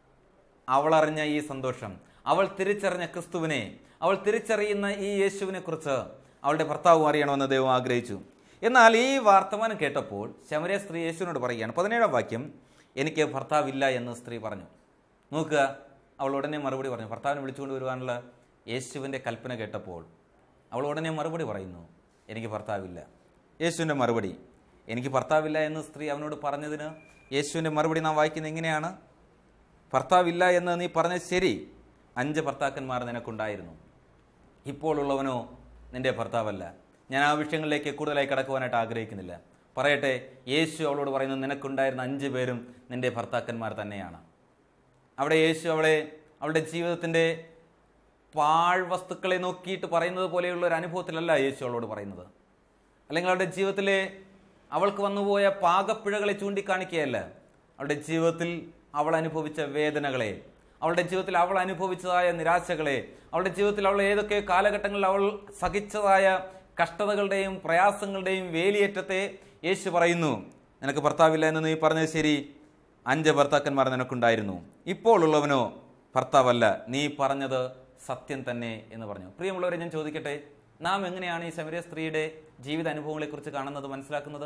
അവൾ അറിഞ്ഞ ഈ സന്തോഷം അവൾ തിരിച്ചറിഞ്ഞ ക്രിസ്തുവിനെ അവൾ തിരിച്ചറിയുന്ന ഈ യേശുവിനെ കുറിച്ച് അവളുടെ ഭർത്താവും അറിയണമെന്ന് ദൈവം ആഗ്രഹിച്ചു എന്നാൽ ഈ വർത്തമാനം കേട്ടപ്പോൾ ശമരിയ സ്ത്രീ യേശുവിനോട് പറയുകയാണ് പതിനേഴാം വാക്യം എനിക്ക് ഭർത്താവില്ല എന്ന് സ്ത്രീ പറഞ്ഞു നോക്കുക അവൾ ഉടനെ മറുപടി പറഞ്ഞു ഭർത്താവിനെ വിളിച്ചുകൊണ്ട് വരുവാനുള്ള യേശുവിൻ്റെ കൽപ്പന കേട്ടപ്പോൾ അവൾ ഉടനെ മറുപടി പറയുന്നു എനിക്ക് ഭർത്താവില്ല യേശുവിൻ്റെ മറുപടി എനിക്ക് ഭർത്താവില്ല എന്ന് സ്ത്രീ അവനോട് പറഞ്ഞതിന് യേശുവിൻ്റെ മറുപടി നാം വായിക്കുന്നത് എങ്ങനെയാണ് ഭർത്താവില്ല എന്ന് നീ പറഞ്ഞത് ശരി അഞ്ച് ഭർത്താക്കന്മാർ നിനക്കുണ്ടായിരുന്നു ഇപ്പോൾ ഉള്ളവനോ നിന്റെ ഭർത്താവല്ല ഞാൻ ആ വിഷയങ്ങളിലേക്ക് കൂടുതലായി കടക്കുവാനായിട്ട് ആഗ്രഹിക്കുന്നില്ല പറയട്ടെ യേശു അവളോട് പറയുന്നു നിനക്കുണ്ടായിരുന്ന അഞ്ച് പേരും നിന്റെ ഭർത്താക്കന്മാർ തന്നെയാണ് അവിടെ യേശു അവളെ അവളുടെ ജീവിതത്തിൻ്റെ പാഴ്വസ്തുക്കളെ നോക്കിയിട്ട് പറയുന്നത് പോലെയുള്ള ഒരു അനുഭവത്തിലല്ല യേശു അവളോട് പറയുന്നത് അല്ലെങ്കിൽ അവളുടെ ജീവിതത്തിലെ അവൾക്ക് വന്നുപോയ പാകപ്പിഴകളെ ചൂണ്ടിക്കാണിക്കുകയല്ല അവളുടെ ജീവിതത്തിൽ അവൾ അനുഭവിച്ച വേദനകളെ അവളുടെ ജീവിതത്തിൽ അവൾ അനുഭവിച്ചതായ നിരാശകളെ അവളുടെ ജീവിതത്തിൽ അവൾ ഏതൊക്കെ കാലഘട്ടങ്ങളിൽ അവൾ സഹിച്ചതായ കഷ്ടതകളുടെയും പ്രയാസങ്ങളുടെയും വേലിയേറ്റത്തെ യേശു പറയുന്നു നിനക്ക് ഭർത്താവില്ല എന്ന് നീ പറഞ്ഞത് ശരി അഞ്ച് ഭർത്താക്കന്മാർ നിനക്കുണ്ടായിരുന്നു ഇപ്പോൾ ഉള്ളവനോ ഭർത്താവല്ല നീ പറഞ്ഞത് സത്യം തന്നെ എന്ന് പറഞ്ഞു പ്രിയമുള്ളവരെ ഞാൻ ചോദിക്കട്ടെ നാം എങ്ങനെയാണ് ഈ ശമരിയ സ്ത്രീയുടെ ജീവിത അനുഭവങ്ങളെക്കുറിച്ച് കാണുന്നത് മനസ്സിലാക്കുന്നത്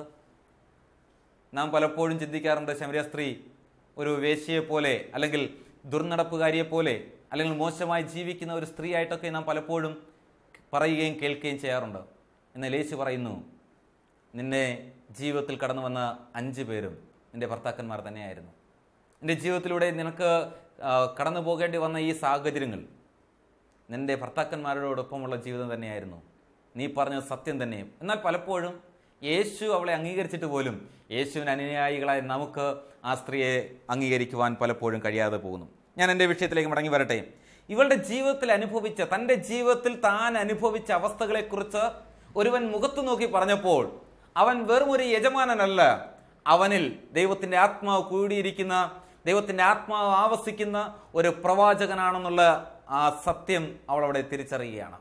നാം പലപ്പോഴും ചിന്തിക്കാറുണ്ട് ശമരിയ സ്ത്രീ ഒരു വേശ്യയെ പോലെ അല്ലെങ്കിൽ ദുർനടപ്പുകാരിയെ പോലെ അല്ലെങ്കിൽ മോശമായി ജീവിക്കുന്ന ഒരു സ്ത്രീ ആയിട്ടൊക്കെ നാം പലപ്പോഴും പറയുകയും കേൾക്കുകയും ചെയ്യാറുണ്ട് എന്നാൽ യേശു പറയുന്നു നിന്നെ ജീവിതത്തിൽ കടന്നു വന്ന അഞ്ച് പേരും നിന്റെ ഭർത്താക്കന്മാർ തന്നെയായിരുന്നു നിന്റെ ജീവിതത്തിലൂടെ നിനക്ക് ആ, കടന്നു പോകേണ്ടി വന്ന ഈ സാഹചര്യങ്ങൾ നിന്റെ ഭർത്താക്കന്മാരോടൊപ്പമുള്ള ജീവിതം തന്നെയായിരുന്നു നീ പറഞ്ഞത് സത്യം തന്നെ എന്നാൽ പലപ്പോഴും യേശു അവളെ അംഗീകരിച്ചിട്ട് പോലും യേശുവിന് അനുയായികളായ നമുക്ക് ആ സ്ത്രീയെ അംഗീകരിക്കുവാൻ പലപ്പോഴും കഴിയാതെ പോകുന്നു ഞാൻ എൻ്റെ വിഷയത്തിലേക്ക് മടങ്ങി വരട്ടെ ഇവളുടെ ജീവിതത്തിൽ അനുഭവിച്ച തൻ്റെ ജീവിതത്തിൽ താൻ അനുഭവിച്ച അവസ്ഥകളെക്കുറിച്ച് ഒരുവൻ മുഖത്തു നോക്കി പറഞ്ഞപ്പോൾ അവൻ വെറും ഒരു യജമാനനല്ല അവനിൽ ദൈവത്തിൻ്റെ ആത്മാവ് കൂടിയിരിക്കുന്ന ദൈവത്തിൻ്റെ ആത്മാവ് ആവസിക്കുന്ന ഒരു പ്രവാചകനാണെന്നുള്ള ആ സത്യം അവൾ അവിടെ തിരിച്ചറിയുകയാണ്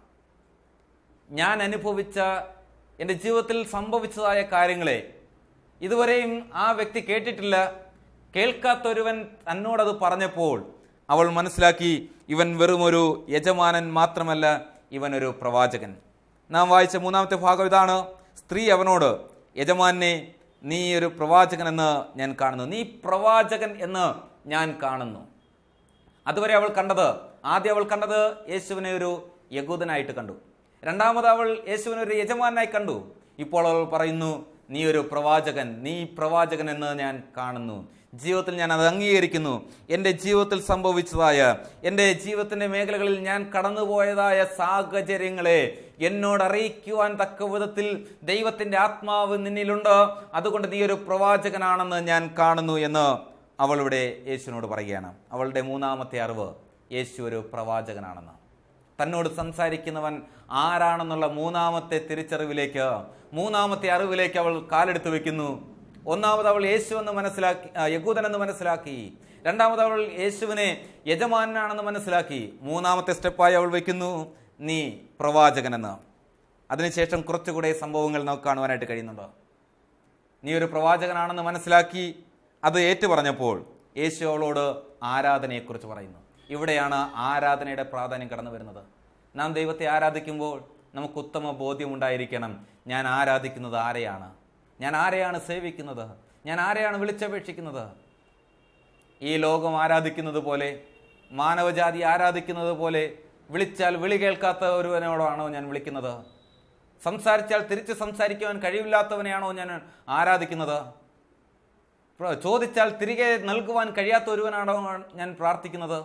ഞാൻ അനുഭവിച്ച എൻ്റെ ജീവിതത്തിൽ സംഭവിച്ചതായ കാര്യങ്ങളെ ഇതുവരെയും ആ വ്യക്തി കേട്ടിട്ടില്ല കേൾക്കാത്തൊരുവൻ തന്നോടത് പറഞ്ഞപ്പോൾ അവൾ മനസ്സിലാക്കി ഇവൻ വെറും ഒരു യജമാനൻ മാത്രമല്ല ഇവൻ ഒരു പ്രവാചകൻ നാം വായിച്ച മൂന്നാമത്തെ ഭാഗം ഇതാണ് സ്ത്രീ അവനോട് യജമാനെ നീ ഒരു പ്രവാചകൻ എന്ന് ഞാൻ കാണുന്നു നീ പ്രവാചകൻ എന്ന് ഞാൻ കാണുന്നു അതുവരെ അവൾ കണ്ടത് ആദ്യം അവൾ കണ്ടത് യേശുവിനെ ഒരു യകൂദനായിട്ട് കണ്ടു രണ്ടാമത് അവൾ യേശുവിനെ ഒരു യജമാനായി കണ്ടു ഇപ്പോൾ അവൾ പറയുന്നു നീ ഒരു പ്രവാചകൻ നീ പ്രവാചകൻ എന്ന് ഞാൻ കാണുന്നു ജീവിതത്തിൽ ഞാൻ അത് അംഗീകരിക്കുന്നു എൻ്റെ ജീവിതത്തിൽ സംഭവിച്ചതായ എൻ്റെ ജീവിതത്തിൻ്റെ മേഖലകളിൽ ഞാൻ കടന്നുപോയതായ സാഹചര്യങ്ങളെ എന്നോട് അറിയിക്കുവാൻ തക്ക വിധത്തിൽ ദൈവത്തിൻ്റെ ആത്മാവ് നിന്നിലുണ്ട് അതുകൊണ്ട് നീ ഒരു പ്രവാചകനാണെന്ന് ഞാൻ കാണുന്നു എന്ന് അവളിവിടെ യേശുവിനോട് പറയുകയാണ് അവളുടെ മൂന്നാമത്തെ അറിവ് യേശു ഒരു പ്രവാചകനാണെന്ന് തന്നോട് സംസാരിക്കുന്നവൻ ആരാണെന്നുള്ള മൂന്നാമത്തെ തിരിച്ചറിവിലേക്ക് മൂന്നാമത്തെ അറിവിലേക്ക് അവൾ കാലെടുത്ത് വെക്കുന്നു ഒന്നാമത് അവൾ യേശു എന്ന് മനസ്സിലാക്കി ആ, യഹൂദൻ എന്ന് മനസ്സിലാക്കി രണ്ടാമത് അവൾ യേശുവിനെ യജമാനാണെന്ന് മനസ്സിലാക്കി മൂന്നാമത്തെ സ്റ്റെപ്പായി അവൾ വെക്കുന്നു നീ പ്രവാചകനെന്ന് അതിനുശേഷം കുറച്ചുകൂടെ സംഭവങ്ങൾ നമുക്ക് കാണുവാനായിട്ട് കഴിയുന്നുണ്ട് നീ ഒരു പ്രവാചകനാണെന്ന് മനസ്സിലാക്കി അത് ഏറ്റു പറഞ്ഞപ്പോൾ യേശു അവളോട് ആരാധനയെക്കുറിച്ച് പറയുന്നു ഇവിടെയാണ് ആരാധനയുടെ പ്രാധാന്യം കടന്നു വരുന്നത് നാം ദൈവത്തെ ആരാധിക്കുമ്പോൾ നമുക്ക് ഉത്തമ ബോധ്യമുണ്ടായിരിക്കണം ഞാൻ ആരാധിക്കുന്നത് ആരെയാണ് ഞാൻ ആരെയാണ് സേവിക്കുന്നത് ഞാൻ ആരെയാണ് വിളിച്ചപേക്ഷിക്കുന്നത് ഈ ലോകം ആരാധിക്കുന്നത് പോലെ മാനവജാതി ആരാധിക്കുന്നത് പോലെ വിളിച്ചാൽ വിളി കേൾക്കാത്ത ഒരുവനോടാണോ ഞാൻ വിളിക്കുന്നത് സംസാരിച്ചാൽ തിരിച്ച് സംസാരിക്കുവാൻ കഴിവില്ലാത്തവനെയാണോ ഞാൻ ആരാധിക്കുന്നത് പ്ര- ചോദിച്ചാൽ തിരികെ നൽകുവാൻ കഴിയാത്ത ഒരുവനാണോ ഞാൻ പ്രാർത്ഥിക്കുന്നത്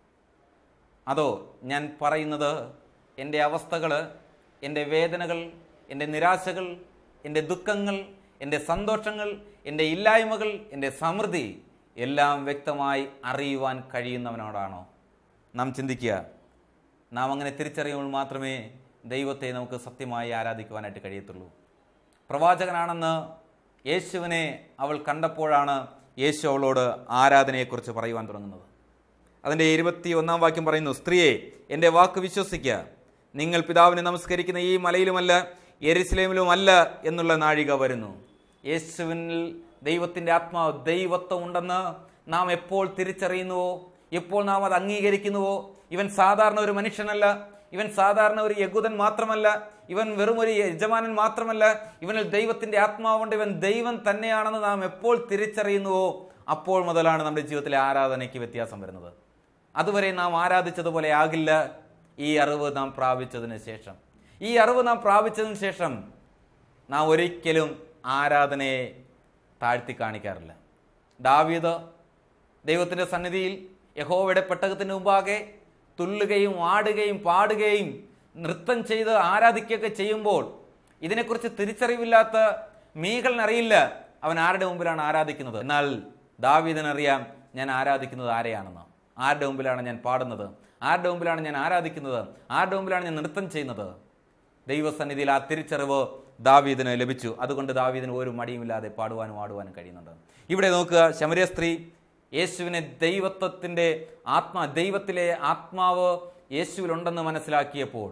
അതോ ഞാൻ പറയുന്നത് എൻ്റെ അവസ്ഥകൾ എൻ്റെ വേദനകൾ എൻ്റെ നിരാശകൾ എൻ്റെ ദുഃഖങ്ങൾ എൻ്റെ സന്തോഷങ്ങൾ എൻ്റെ ഇല്ലായ്മകൾ എൻ്റെ സമൃദ്ധി എല്ലാം വ്യക്തമായി അറിയുവാൻ കഴിയുന്നവനോടാണോ നാം ചിന്തിക്കുക നാം അങ്ങനെ തിരിച്ചറിയുമ്പോൾ മാത്രമേ ദൈവത്തെ നമുക്ക് സത്യമായി ആരാധിക്കുവാനായിട്ട് കഴിയത്തുള്ളൂ പ്രവാചകനാണെന്ന് യേശുവിനെ അവൾ കണ്ടപ്പോഴാണ് യേശു അവളോട് ആരാധനയെക്കുറിച്ച് പറയുവാൻ തുടങ്ങുന്നത് അതിൻ്റെ ഇരുപത്തി ഒന്നാം വാക്യം പറയുന്നു സ്ത്രീയെ എൻ്റെ വാക്ക് വിശ്വസിക്കുക നിങ്ങൾ പിതാവിനെ നമസ്കരിക്കുന്ന ഈ മലയിലുമല്ല എരുസലേമിലുമല്ല എന്നുള്ള നാഴിക വരുന്നു യേശുവിനിൽ ദൈവത്തിൻ്റെ ആത്മാവ് ദൈവത്വം ഉണ്ടെന്ന് നാം എപ്പോൾ തിരിച്ചറിയുന്നുവോ എപ്പോൾ നാം അത് അംഗീകരിക്കുന്നുവോ ഇവൻ സാധാരണ ഒരു മനുഷ്യനല്ല ഇവൻ സാധാരണ ഒരു യകുതൻ മാത്രമല്ല ഇവൻ വെറും ഒരു യജമാനൻ മാത്രമല്ല ഇവനിൽ ദൈവത്തിന്റെ ആത്മാവുണ്ട് ഇവൻ ദൈവം തന്നെയാണെന്ന് നാം എപ്പോൾ തിരിച്ചറിയുന്നുവോ അപ്പോൾ മുതലാണ് നമ്മുടെ ജീവിതത്തിലെ ആരാധനയ്ക്ക് വ്യത്യാസം വരുന്നത് അതുവരെ നാം ആരാധിച്ചതുപോലെ ആകില്ല ഈ അറിവ് നാം പ്രാപിച്ചതിന് ശേഷം ഈ അറിവ് നാം പ്രാപിച്ചതിന് ശേഷം നാം ഒരിക്കലും ആരാധനയെ താഴ്ത്തി കാണിക്കാറില്ല ദാവീദ് ദൈവത്തിൻ്റെ സന്നിധിയിൽ യഹോവയുടെ പെട്ടകത്തിന് മുമ്പാകെ തുള്ളുകയും ആടുകയും പാടുകയും നൃത്തം ചെയ്ത് ആരാധിക്കുകയൊക്കെ ചെയ്യുമ്പോൾ ഇതിനെക്കുറിച്ച് തിരിച്ചറിവില്ലാത്ത മീകളിനറിയില്ല അവൻ ആരുടെ മുമ്പിലാണ് ആരാധിക്കുന്നത് എന്നാൽ ദാവീദിനറിയാം ഞാൻ ആരാധിക്കുന്നത് ആരെയാണെന്ന് ആരുടെ മുമ്പിലാണ് ഞാൻ പാടുന്നത് ആരുടെ മുമ്പിലാണ് ഞാൻ ആരാധിക്കുന്നത് ആരുടെ മുമ്പിലാണ് ഞാൻ നൃത്തം ചെയ്യുന്നത് ദൈവസന്നിധിയിൽ ആ തിരിച്ചറിവ് ദാവീദിന് ലഭിച്ചു അതുകൊണ്ട് ദാവീദിന് ഒരു മടിയുമില്ലാതെ പാടുവാനും ആടുവാനും കഴിയുന്നുണ്ട് ഇവിടെ നോക്കുക ശമരിയ സ്ത്രീ യേശുവിനെ ദൈവത്വത്തിൻ്റെ ആത്മാ ദൈവത്തിലെ ആത്മാവ് യേശുവിലുണ്ടെന്ന് മനസ്സിലാക്കിയപ്പോൾ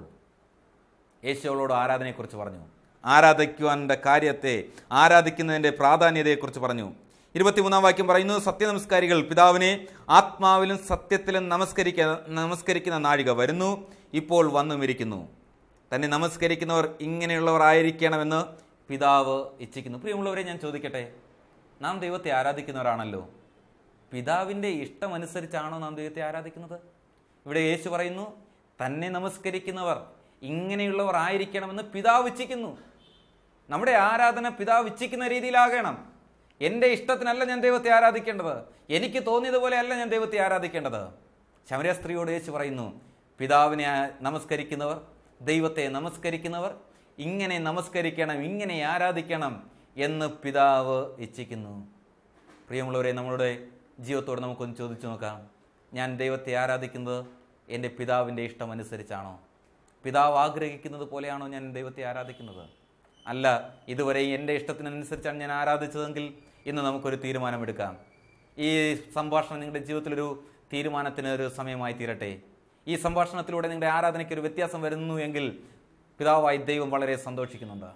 യേശു അവളോട് ആരാധനയെക്കുറിച്ച് പറഞ്ഞു ആരാധിക്കുവാൻ്റെ കാര്യത്തെ ആരാധിക്കുന്നതിൻ്റെ പ്രാധാന്യതയെക്കുറിച്ച് പറഞ്ഞു ഇരുപത്തിമൂന്നാം വാക്യം പറയുന്നു സത്യനമസ്കാരികൾ പിതാവിനെ ആത്മാവിലും സത്യത്തിലും നമസ്കരിക്ക നമസ്കരിക്കുന്ന നാഴിക വരുന്നു ഇപ്പോൾ വന്നുമിരിക്കുന്നു തന്നെ നമസ്കരിക്കുന്നവർ ഇങ്ങനെയുള്ളവർ ആയിരിക്കണമെന്ന് പിതാവ് ഇച്ഛിക്കുന്നു പ്രിയമുള്ളവരെ ഞാൻ ചോദിക്കട്ടെ നാം ദൈവത്തെ ആരാധിക്കുന്നവരാണല്ലോ പിതാവിൻ്റെ ഇഷ്ടമനുസരിച്ചാണോ നാം ദൈവത്തെ ആരാധിക്കുന്നത് ഇവിടെ യേശു പറയുന്നു തന്നെ നമസ്കരിക്കുന്നവർ ഇങ്ങനെയുള്ളവർ ആയിരിക്കണമെന്ന് പിതാവ് ഇച്ഛിക്കുന്നു നമ്മുടെ ആരാധന പിതാവ് ഇച്ഛിക്കുന്ന രീതിയിലാകണം എൻ്റെ ഇഷ്ടത്തിനല്ല ഞാൻ ദൈവത്തെ ആരാധിക്കേണ്ടത് എനിക്ക് തോന്നിയതുപോലെ അല്ല ഞാൻ ദൈവത്തെ ആരാധിക്കേണ്ടത് ശമര സ്ത്രീയോട് യേശു പറയുന്നു പിതാവിനെ ആ- നമസ്കരിക്കുന്നവർ ദൈവത്തെ നമസ്കരിക്കുന്നവർ ഇങ്ങനെ നമസ്കരിക്കണം ഇങ്ങനെ ആരാധിക്കണം എന്ന് പിതാവ് ഇച്ഛിക്കുന്നു പ്രിയമുള്ളവരെ നമ്മളുടെ ജീവിതത്തോട് നമുക്കൊന്ന് ചോദിച്ചു നോക്കാം ഞാൻ ദൈവത്തെ ആരാധിക്കുന്നത് എൻ്റെ പിതാവിൻ്റെ ഇഷ്ടം അനുസരിച്ചാണോ പിതാവ് ആഗ്രഹിക്കുന്നത് പോലെയാണോ ഞാൻ ദൈവത്തെ ആരാധിക്കുന്നത് അല്ല ഇതുവരെ എൻ്റെ ഇഷ്ടത്തിനനുസരിച്ചാണ് ഞാൻ ആരാധിച്ചതെങ്കിൽ ഇന്ന് നമുക്കൊരു തീരുമാനമെടുക്കാം ഈ സംഭാഷണം നിങ്ങളുടെ ജീവിതത്തിലൊരു തീരുമാനത്തിന് ഒരു സമയമായി തീരട്ടെ ഈ സംഭാഷണത്തിലൂടെ നിങ്ങളുടെ ആരാധനയ്ക്ക് ഒരു വ്യത്യാസം വരുന്നു എങ്കിൽ പിതാവായി ദൈവം വളരെ സന്തോഷിക്കുന്നുണ്ട്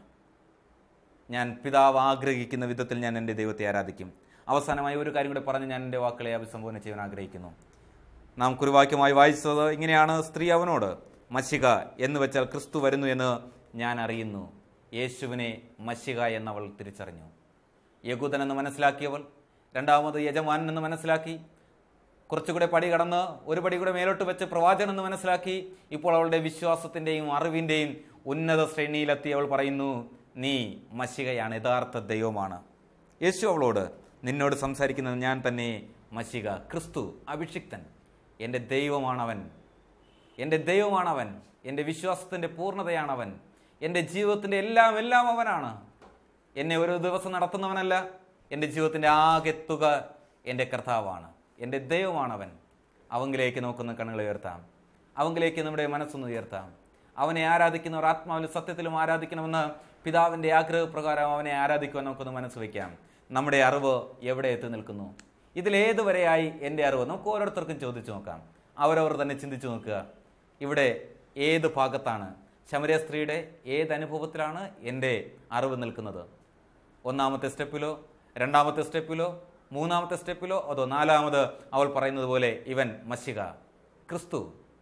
ഞാൻ പിതാവ് ആഗ്രഹിക്കുന്ന വിധത്തിൽ ഞാൻ എൻ്റെ ദൈവത്തെ ആരാധിക്കും അവസാനമായി ഒരു കാര്യം കൂടെ പറഞ്ഞ് ഞാൻ എൻ്റെ വാക്കുകളെ അഭിസംബോധന ചെയ്യാൻ ആഗ്രഹിക്കുന്നു നാം കുറുവാക്യമായി വായിച്ചത് ഇങ്ങനെയാണ് സ്ത്രീ അവനോട് മഷിക എന്ന് വെച്ചാൽ ക്രിസ്തു വരുന്നു എന്ന് ഞാൻ അറിയുന്നു യേശുവിനെ മഷിക എന്നവൾ തിരിച്ചറിഞ്ഞു യകൂദൻ എന്ന് മനസ്സിലാക്കിയവൾ രണ്ടാമത് യജമാനൻ എന്ന് മനസ്സിലാക്കി കുറച്ചുകൂടെ പടി കടന്ന് ഒരു പടി കൂടെ മേലോട്ട് വെച്ച് പ്രവാചകൻ എന്ന് മനസ്സിലാക്കി ഇപ്പോൾ അവളുടെ വിശ്വാസത്തിൻ്റെയും അറിവിൻ്റെയും ഉന്നത ശ്രേണിയിലെത്തി അവൾ പറയുന്നു നീ മഷികയാണ് യഥാർത്ഥ ദൈവമാണ് യേശു അവളോട് നിന്നോട് സംസാരിക്കുന്നത് ഞാൻ തന്നെ മഷിക ക്രിസ്തു അഭിഷിക്തൻ എൻ്റെ ദൈവമാണവൻ എൻ്റെ ദൈവമാണവൻ എൻ്റെ വിശ്വാസത്തിൻ്റെ പൂർണ്ണതയാണവൻ എൻ്റെ ജീവിതത്തിൻ്റെ എല്ലാം എല്ലാം അവനാണ് എന്നെ ഒരു ദിവസം നടത്തുന്നവനല്ല എൻ്റെ ജീവിതത്തിൻ്റെ ആകെ തുക എൻ്റെ കർത്താവാണ് എൻ്റെ ദൈവമാണവൻ അവങ്കിലേക്ക് നോക്കുന്ന കണ്ണുകൾ ഉയർത്താം അവങ്കിലേക്ക് നമ്മുടെ മനസ്സൊന്ന് ഉയർത്താം അവനെ ആരാധിക്കുന്നവർ ആത്മാവിലും സത്യത്തിലും ആരാധിക്കണമെന്ന് പിതാവിൻ്റെ ആഗ്രഹപ്രകാരം അവനെ ആരാധിക്കുവാൻ നമുക്കൊന്ന് മനസ്സ് വയ്ക്കാം നമ്മുടെ അറിവ് എവിടെ എത്തി നിൽക്കുന്നു ഇതിലേതുവരെയായി എൻ്റെ അറിവ് നമുക്ക് ഓരോരുത്തർക്കും ചോദിച്ചു നോക്കാം അവരവർ തന്നെ ചിന്തിച്ചു നോക്കുക ഇവിടെ ഏത് ഭാഗത്താണ് ശമരിയ സ്ത്രീയുടെ ഏത് അനുഭവത്തിലാണ് എൻ്റെ അറിവ് നിൽക്കുന്നത് ഒന്നാമത്തെ സ്റ്റെപ്പിലോ രണ്ടാമത്തെ സ്റ്റെപ്പിലോ മൂന്നാമത്തെ സ്റ്റെപ്പിലോ അതോ നാലാമത് അവൾ പറയുന്നത് പോലെ ഇവൻ മഷിക ക്രിസ്തു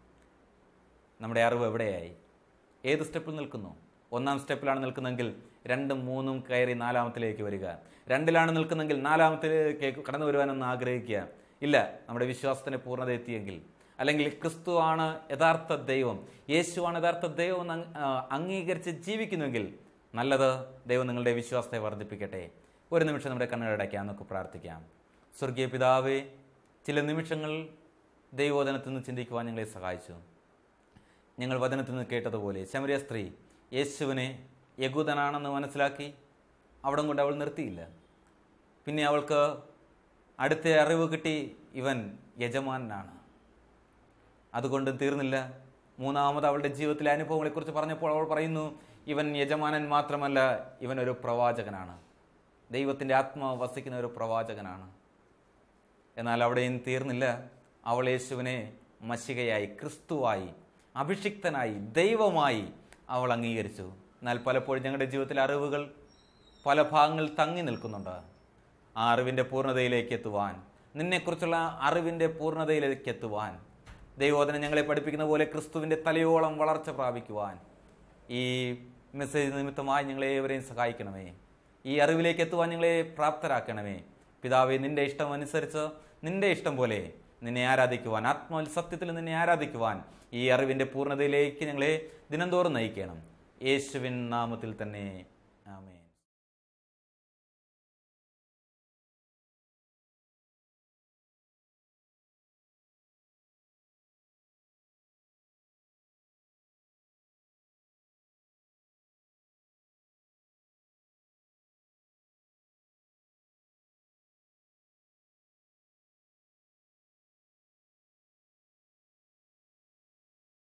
നമ്മുടെ അറിവ് എവിടെയായി ഏത് സ്റ്റെപ്പിൽ നിൽക്കുന്നു ഒന്നാം സ്റ്റെപ്പിലാണ് നിൽക്കുന്നതെങ്കിൽ രണ്ടും മൂന്നും കയറി നാലാമത്തിലേക്ക് വരിക രണ്ടിലാണ് നിൽക്കുന്നതെങ്കിൽ നാലാമത്തിലേക്ക് കടന്നു വരുവാനൊന്ന് ആഗ്രഹിക്കുക ഇല്ല നമ്മുടെ വിശ്വാസത്തിന് പൂർണ്ണത എത്തിയെങ്കിൽ അല്ലെങ്കിൽ ക്രിസ്തു ആണ് യഥാർത്ഥ ദൈവം യേശുവാണ് യഥാർത്ഥ ദൈവം എന്ന് അങ്- ആ, അംഗീകരിച്ച് ജീവിക്കുന്നുവെങ്കിൽ നല്ലത് ദൈവം നിങ്ങളുടെ വിശ്വാസത്തെ വർദ്ധിപ്പിക്കട്ടെ ഒരു നിമിഷം നമ്മുടെ കണ്ണുകളടയ്ക്കാം നമുക്ക് പ്രാർത്ഥിക്കാം സ്വർഗീയ പിതാവേ ചില നിമിഷങ്ങൾ ദൈവോധനത്തിൽ നിന്ന് ചിന്തിക്കുവാൻ ഞങ്ങളെ സഹായിച്ചു ഞങ്ങൾ വചനത്തിൽ നിന്ന് കേട്ടതുപോലെ ശമരിയ സ്ത്രീ യേശുവിനെ യകൂദനാണെന്ന് മനസ്സിലാക്കി അവിടം കൊണ്ട് അവൾ നിർത്തിയില്ല പിന്നെ അവൾക്ക് അടുത്ത അറിവ് കിട്ടി ഇവൻ യജമാനാണ് അതുകൊണ്ട് തീർന്നില്ല മൂന്നാമത് അവളുടെ ജീവിതത്തിലെ അനുഭവങ്ങളെക്കുറിച്ച് പറഞ്ഞപ്പോൾ അവൾ പറയുന്നു ഇവൻ യജമാനൻ മാത്രമല്ല ഇവൻ ഒരു പ്രവാചകനാണ് ദൈവത്തിൻ്റെ ആത്മാവ് വസിക്കുന്ന ഒരു പ്രവാചകനാണ് എന്നാൽ അവിടെയും തീർന്നില്ല അവൾ യേശുവിനെ മഷികയായി ക്രിസ്തുവായി അഭിഷിക്തനായി ദൈവമായി അവൾ അംഗീകരിച്ചു എന്നാൽ പലപ്പോഴും ഞങ്ങളുടെ ജീവിതത്തിലെ അറിവുകൾ പല ഭാഗങ്ങളിൽ തങ്ങി നിൽക്കുന്നുണ്ട് ആ അറിവിൻ്റെ പൂർണ്ണതയിലേക്ക് എത്തുവാൻ നിന്നെക്കുറിച്ചുള്ള അറിവിൻ്റെ പൂർണ്ണതയിലേക്ക് എത്തുവാൻ ദൈവോധന ഞങ്ങളെ പഠിപ്പിക്കുന്ന പോലെ ക്രിസ്തുവിൻ്റെ തലയോളം വളർച്ച പ്രാപിക്കുവാൻ ഈ മെസ്സേജ് നിമിത്തമായി ഞങ്ങളെ ഏവരെയും സഹായിക്കണമേ ഈ അറിവിലേക്ക് എത്തുവാൻ ഞങ്ങളെ പ്രാപ്തരാക്കണമേ പിതാവെ നിന്റെ ഇഷ്ടം അനുസരിച്ച് നിന്റെ ഇഷ്ടം പോലെ നിന്നെ ആരാധിക്കുവാൻ ആത്മാവിൽ സത്യത്തിൽ നിന്നെ ആരാധിക്കുവാൻ ഈ അറിവിൻ്റെ പൂർണ്ണതയിലേക്ക് ഞങ്ങളെ ദിനംതോറും നയിക്കണം യേശുവിൻ നാമത്തിൽ തന്നെ